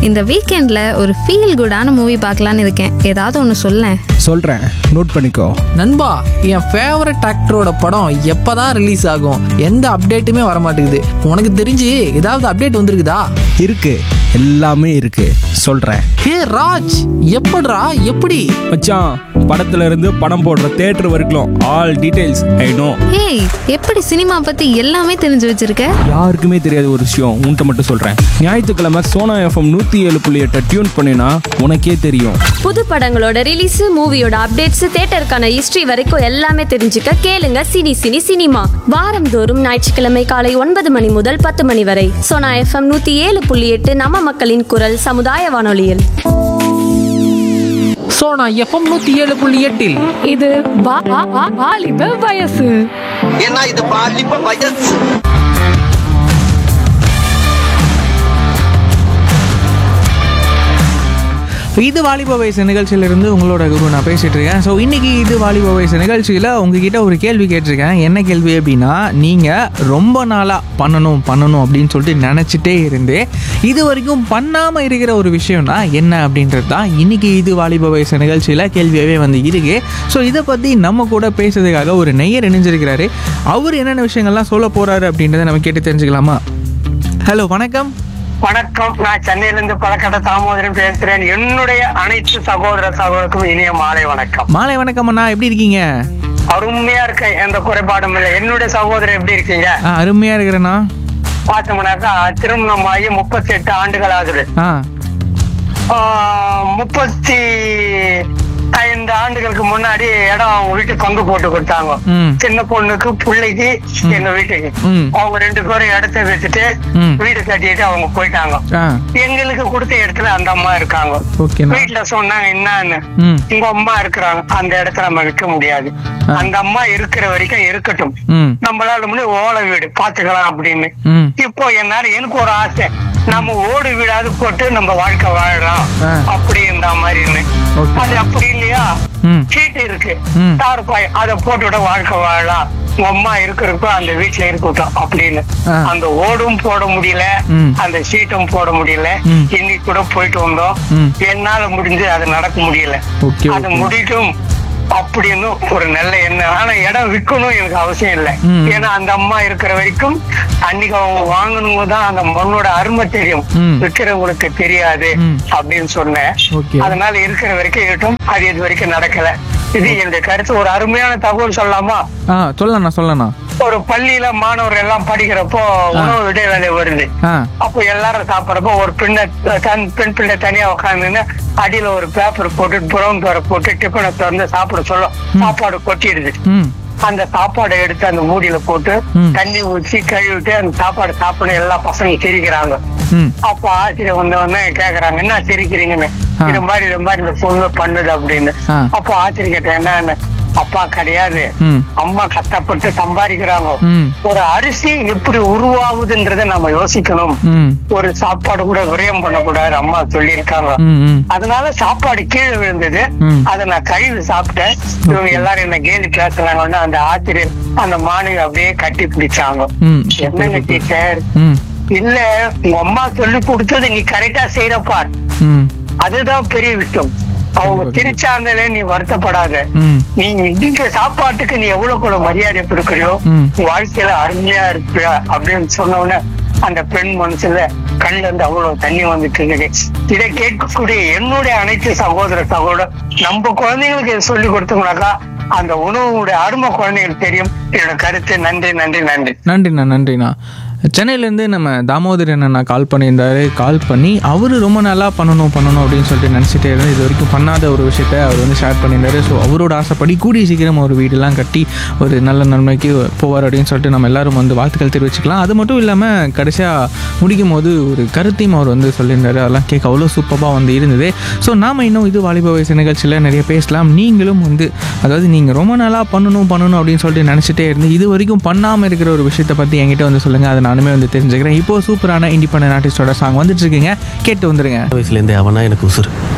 இந்த வீக்கெண்டில் ஒரு ஃபீல் குடான மூவி பார்க்கலான்னு இருக்கேன் ஏதாவது ஒன்று சொல்லேன் சொல்கிறேன் நோட் பண்ணிக்கோ நண்பா என் ஃபேவரட் ஆக்டரோட படம் எப்பதான் ரிலீஸ் ஆகும் எந்த அப்டேட்டுமே வர மாட்டேங்குது உனக்கு தெரிஞ்சு ஏதாவது அப்டேட் வந்திருக்குதா இருக்கு எல்லாமே இருக்கு சொல்கிறேன் ஹே ராஜ் எப்படிடா எப்படி மச்சான் படத்துல இருந்து படம் போடுற தேட்டர் வரைக்கும் ஆல் டீடைல்ஸ் ஐ நோ ஏய் எப்படி சினிமா பற்றி எல்லாமே தெரிஞ்சு வச்சிருக்க யாருக்குமே தெரியாத ஒரு விஷயம் உன்கிட்ட மட்டும் சொல்கிறேன் ஞாயிற்றுக்கிழமை சோனா எஃப்எம் நூற்றி ஏழு புள்ளி எட்டை டியூன் பண்ணினா உனக்கே தெரியும் புது படங்களோட ரிலீஸ் மூவியோட அப்டேட்ஸ் தேட்டருக்கான ஹிஸ்டரி வரைக்கும் எல்லாமே தெரிஞ்சுக்க கேளுங்க சினி சினி சினிமா வாரந்தோறும் ஞாயிற்றுக்கிழமை காலை ஒன்பது மணி முதல் பத்து மணி வரை சோனா எஃப்எம் நூத்தி ஏழு புள்ளி எட்டு நம்ம மக்களின் குரல் சமுதாய வானொலியில் ஸோ நான் எஃப்எம் நூற்றி ஏழு புள்ளி எட்டில் இது வா- வா- வா- வாலிப வயசு ஏன்னா இது பாலிப்ப வயசு இது வாலிப வயசு நிகழ்ச்சியிலிருந்து உங்களோட குரு நான் பேசிட்டு இருக்கேன் ஸோ இன்னைக்கு இது வாலிப வயசு நிகழ்ச்சியில் உங்ககிட்ட ஒரு கேள்வி கேட்டிருக்கேன் என்ன கேள்வி அப்படின்னா நீங்கள் ரொம்ப நாளாக பண்ணணும் பண்ணணும் அப்படின்னு சொல்லிட்டு நினச்சிட்டே இருந்து இது வரைக்கும் பண்ணாமல் இருக்கிற ஒரு விஷயம்னா என்ன அப்படின்றது தான் இன்னைக்கு இது வாலிப வயசு நிகழ்ச்சியில் கேள்வியாகவே வந்து இருக்கு ஸோ இதை பற்றி நம்ம கூட பேசுறதுக்காக ஒரு நெய்யர் இணைஞ்சிருக்கிறாரு அவர் என்னென்ன விஷயங்கள்லாம் சொல்ல போகிறாரு அப்படின்றத நம்ம கேட்டு தெரிஞ்சுக்கலாமா ஹலோ வணக்கம் வணக்கம் நான் சென்னையில இருந்து பழக்கட்ட தாமோதரன் பேசுறேன் என்னுடைய அனைத்து சகோதர சகோதரருக்கும் இனிய மாலை வணக்கம் மாலை வணக்கம் அண்ணா எப்படி இருக்கீங்க அருமையா இருக்க எந்த குறைபாடும் இல்லை என்னுடைய சகோதரர் எப்படி இருக்கீங்க ஆ அருமையாக இருக்கிறேண்ணா பார்த்தோம்னாக்கா திருமணம் ஆகி முப்பத்தி எட்டு ஆண்டுகள் ஆகுது ஆ ஆஹ், முப்பத்தி ஐந்து ஆண்டுகளுக்கு முன்னாடி இடம் அவங்க வீட்டுக்கு பங்கு போட்டு கொடுத்தாங்க ம். சின்ன பொண்ணுக்கு பிள்ளைக்கு எங்க வீட்டுக்கு ம். அவங்க ரெண்டு பேரும் இடத்த வச்சுட்டு ம். வீடு கட்டிட்டு அவங்க போயிட்டாங்க ஆ எங்களுக்கு கொடுத்த இடத்துல அந்த அம்மா இருக்காங்க ஓகேண்ணா வீட்டுல சொன்னாங்க என்னன்னு ம் உங்க அம்மா இருக்கிறாங்க அந்த இடத்துல நம்ம விற்க முடியாது ஆ. அந்த அம்மா இருக்கிற வரைக்கும் இருக்கட்டும் ம் நம்மளால முடியும் ஓலை வீடு பாத்துக்கலாம் அப்படின்னு ம் இப்போ என்னால எனக்கு ஒரு ஆசை நம்ம ஓடு வீடாவது போட்டு நம்ம வாழ்க்கை வாழலாம் ஆ. அப்படின்ற மாதிரின்னு Okay. அது அப்படி இல்லையா ம் சீட்டு இருக்கு ம். தார்பாய் அதை போட்டுவிட வாழ்க்கை வாழலாம் உங்க அம்மா இருக்கிறப்போ அந்த வீட்டுல இருக்கட்டும் அப்படின்னு ஆ. அந்த ஓடும் போட முடியல ம். அந்த சீட்டும் போட முடியல ம். இன்னைக்கு கூட போயிட்டு வந்தோம் ம். என்னால முடிஞ்சு அது நடக்க முடியல ஓகே அது ஓகே முடிக்கும் அப்படின்னு ஒரு நல்ல எண்ணம் ஆனா இடம் விற்கணும் எனக்கு அவசியம் இல்லை ம். ஏன்னா அந்த அம்மா இருக்கிற வரைக்கும் அன்னைக்கு அவங்க வாங்கணுங்க தான் அந்த மண்ணோட அருமை தெரியும் ம். விற்கிறவங்களுக்கு தெரியாது ம். அப்படின்னு சொன்னேன் Okay. அதனால இருக்கிற வரைக்கும் இருக்கட்டும் அது இது வரைக்கும் நடக்கல இது என்னுடைய கருத்து ஒரு அருமையான தகவல் சொல்லலாமா ஆ சொல்லண்ணா சொல்லண்ணா ஒரு பள்ளியில மாணவர்கள் எல்லாம் படிக்கிறப்போ உணவு இடைவேளை வருது ஆ அப்போ எல்லாரும் சாப்பிடறப்போ ஒரு பெண்ணை தன் பெண் பிள்ளை தனியா உட்காந்துன்னு அடியில ஒரு பேப்பர் போட்டு ப்ரௌன் பேப்பர் போட்டு டிஃபனை திறந்து சாப்பிட சொல்ல சாப்பாடு கொட்டிடுது ம் அந்த சாப்பாடை எடுத்து அந்த மூடியில போட்டு ம். தண்ணி ஊற்றி கழுவிட்டு அந்த சாப்பாடு சாப்பிட எல்லா பசங்க சிரிக்கிறாங்க ம் அப்ப ஆசிரியர் வந்த உடனே கேக்குறாங்க என்ன சிரிக்கிறீங்கன்னு ஆ. இது மாதிரி இது மாதிரி இந்த பொண்ணு பண்ணுது அப்படின்னு ஆ. அப்போ ஆசிரியர் கேட்டேன் என்னன்னு அப்பா கிடையாது ம் அம்மா கஷ்டப்பட்டு சம்பாதிக்கிறாங்க ம் ஒரு அரிசி எப்படி உருவாகுதுன்றத நம்ம யோசிக்கணும் ம் ஒரு சாப்பாடு கூட விரயம் பண்ணக்கூடாது அம்மா சொல்லியிருக்காங்க ம் ம் அதனால சாப்பாடு கீழே விழுந்தது ம். அதை நான் கழுவி சாப்பிட்டேன் இவங்க எல்லாரும் என்ன கேலி பேசுறாங்கன்னு அந்த ஆசிரியர் அந்த மாணவி அப்படியே கட்டி பிடிச்சாங்க ம் என்னங்க டீச்சர் ம் இல்ல உங்க அம்மா சொல்லி கொடுத்தது நீ கரெக்டா செய்யறப்பா ம் அதுதான் பெரிய விஷயம் அவங்க திரிச்சாங்களே நீ வருத்தப்படாத ம் நீ இங்க சாப்பாட்டுக்கு நீ எவ்வளவு கூட மரியாதை கொடுக்கறியோ ம். உன் வாழ்க்கையில அருமையா இருப்பியா அப்படின்னு சொன்ன உடனே அந்த பெண் மனசுல கண்ணுல இருந்து அவ்வளவு தண்ணி வந்துட்டு இருந்தது இதை கேட்கக்கூடிய என்னுடைய அனைத்து சகோதர சகோதரர் நம்ம குழந்தைங்களுக்கு இதை சொல்லி கொடுத்தோம்னாக்கா அந்த உணவுடைய அருமை குழந்தைங்களுக்கு தெரியும் என்னோட கருத்து நன்றி நன்றி நன்றி நன்றிண்ணா நன்றிண்ணா சென்னையிலேருந்து நம்ம தாமோதரன் அண்ணா கால் பண்ணியிருந்தாரு கால் பண்ணி அவர் ரொம்ப நல்லா பண்ணணும் பண்ணணும் அப்படின்னு சொல்லிட்டு நினச்சிட்டே இருந்தார் இது வரைக்கும் பண்ணாத ஒரு விஷயத்த அவர் வந்து ஷேர் பண்ணியிருந்தாரு ஸோ அவரோட ஆசைப்படி கூடிய சீக்கிரம் ஒரு வீடெல்லாம் கட்டி ஒரு நல்ல நன்மைக்கு போவார் அப்படின்னு சொல்லிட்டு நம்ம எல்லாரும் வந்து வாழ்த்துக்கள் தெரிவிச்சுக்கலாம் அது மட்டும் இல்லாமல் கடைசியாக முடிக்கும் போது ஒரு கருத்தையும் அவர் வந்து சொல்லியிருந்தாரு அதெல்லாம் கேட்க அவ்வளோ சூப்பராக வந்து இருந்தது ஸோ நாம் இன்னும் இது வாலிப வயசு நிகழ்ச்சியில் நிறைய பேசலாம் நீங்களும் வந்து அதாவது நீங்கள் ரொம்ப நாளாக பண்ணணும் பண்ணணும் அப்படின்னு சொல்லிட்டு நினச்சிட்டே இருந்து இது வரைக்கும் பண்ணாமல் இருக்கிற ஒரு விஷயத்தை பற்றி என்கிட்ட வந்து சொல்லுங்கள் அதை நானுமே வந்து தெரிஞ்சுக்கிறேன் இப்போ சூப்பரான இண்டிபெண்டன்ட் ஆர்டிஸ்டோட சாங் வந்துட்டு இருக்குங்க கேட்டு வந்துருங்க வயசுலேருந்தே அவனா எனக்கு உசுறு